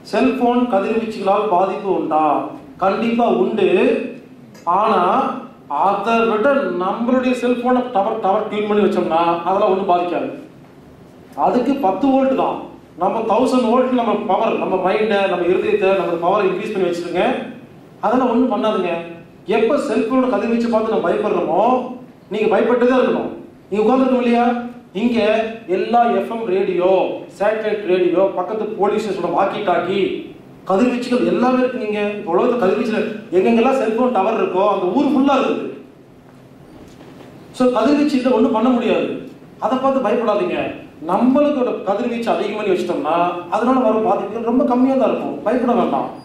cellphone கதிர்வீச்சுகளால் பாதிப்பு உண்டா கண்டிப்பா உண்டு ஆனா அதை விட நம்மளுடைய செல்போனை டவர் டவர் க்ளீன் பண்ணி வச்சோம்னா அதெல்லாம் ஒன்றும் பாதிக்காது அதுக்கு பத்து வோல்ட் தான் நம்ம தௌசண்ட் வோல்ட் நம்ம பவர் நம்ம மைண்டை நம்ம இருதயத்தை நம்ம பவரை இன்க்ரீஸ் பண்ணி வச்சிருங்க அதெல்லாம் ஒன்றும் பண்ணாதுங்க எப்போ செல்போனோட கதிர்வீச்சு பார்த்து நம்ம பயப்படுறோமோ நீங்கள் பயப்பட்டுதான் இருக்கணும் நீங்கள் உட்காந்துருக்கோம் இல்லையா இங்கே எல்லா எஃப்எம் ரேடியோ சேட்டலைட் ரேடியோ பக்கத்து போலீஸ் ஸ்டேஷனோட வாக்கி டாக்கி கதிர்வீச்சுகள் எல்லாமே இருக்கு நீங்க உலகத்துல கதிர்வீச்சுல எங்கெங்கெல்லாம் செல்போன் டவர் இருக்கோ அந்த ஊர் ஃபுல்லா இருக்குது ஸோ கதிர்வீச்சு இல்லை ஒன்றும் பண்ண முடியாது அதை பார்த்து பயப்படாதீங்க நம்மளுக்கு ஒரு கதிர்வீச்சு அதிகம் பண்ணி வச்சிட்டோம்னா அதனால வர பாதிப்புகள் ரொம்ப கம்மியாக தான் இருக்கும் பயப்பட வேண்டாம்